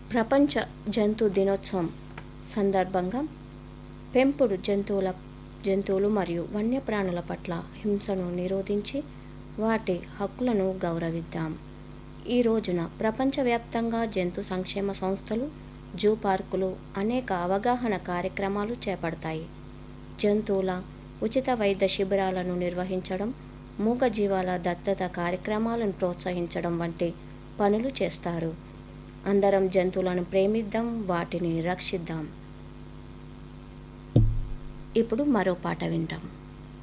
ప్రపంచ జంతు దినోత్సవం సందర్భంగా పెంపుడు జంతువుల జంతువులు మరియు వన్యప్రాణుల పట్ల హింసను నిరోధించి వాటి హక్కులను గౌరవిద్దాం ఈ రోజున ప్రపంచవ్యాప్తంగా జంతు సంక్షేమ సంస్థలు జూ పార్కులు అనేక అవగాహన కార్యక్రమాలు చేపడతాయి జంతువుల ఉచిత వైద్య శిబిరాలను నిర్వహించడం మూగజీవాల దత్తత కార్యక్రమాలను ప్రోత్సహించడం వంటి పనులు చేస్తారు అందరం జంతువులను ప్రేమిద్దాం వాటిని రక్షిద్దాం ఇప్పుడు మరో పాట వింటాం